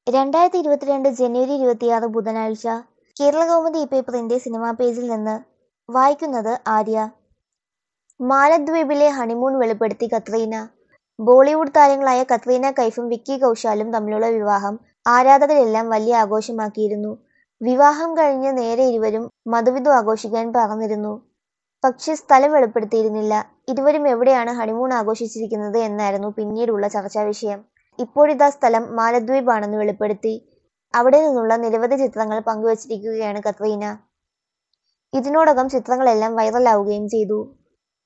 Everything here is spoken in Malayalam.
രണ്ടായിരത്തി ഇരുപത്തിരണ്ട് ജനുവരി ഇരുപത്തിയാറ് ബുധനാഴ്ച കേരളകൗമുദി പേപ്പറിന്റെ സിനിമാ പേജിൽ നിന്ന് വായിക്കുന്നത് ആര്യ മാലദ്വീപിലെ ഹണിമൂൺ വെളിപ്പെടുത്തി കത്രീന ബോളിവുഡ് താരങ്ങളായ കത്രീന കൈഫും വിക്കി കൗശാലും തമ്മിലുള്ള വിവാഹം ആരാധകരെല്ലാം വലിയ ആഘോഷമാക്കിയിരുന്നു വിവാഹം കഴിഞ്ഞ് നേരെ ഇരുവരും മധുവിധു ആഘോഷിക്കാൻ പറന്നിരുന്നു പക്ഷെ സ്ഥലം വെളിപ്പെടുത്തിയിരുന്നില്ല ഇരുവരും എവിടെയാണ് ഹണിമൂൺ ആഘോഷിച്ചിരിക്കുന്നത് എന്നായിരുന്നു പിന്നീടുള്ള ചർച്ചാ വിഷയം ഇപ്പോഴിതാ സ്ഥലം മാലദ്വീപ് ആണെന്ന് വെളിപ്പെടുത്തി അവിടെ നിന്നുള്ള നിരവധി ചിത്രങ്ങൾ പങ്കുവച്ചിരിക്കുകയാണ് കത്രീന ഇതിനോടകം ചിത്രങ്ങളെല്ലാം വൈറലാവുകയും ചെയ്തു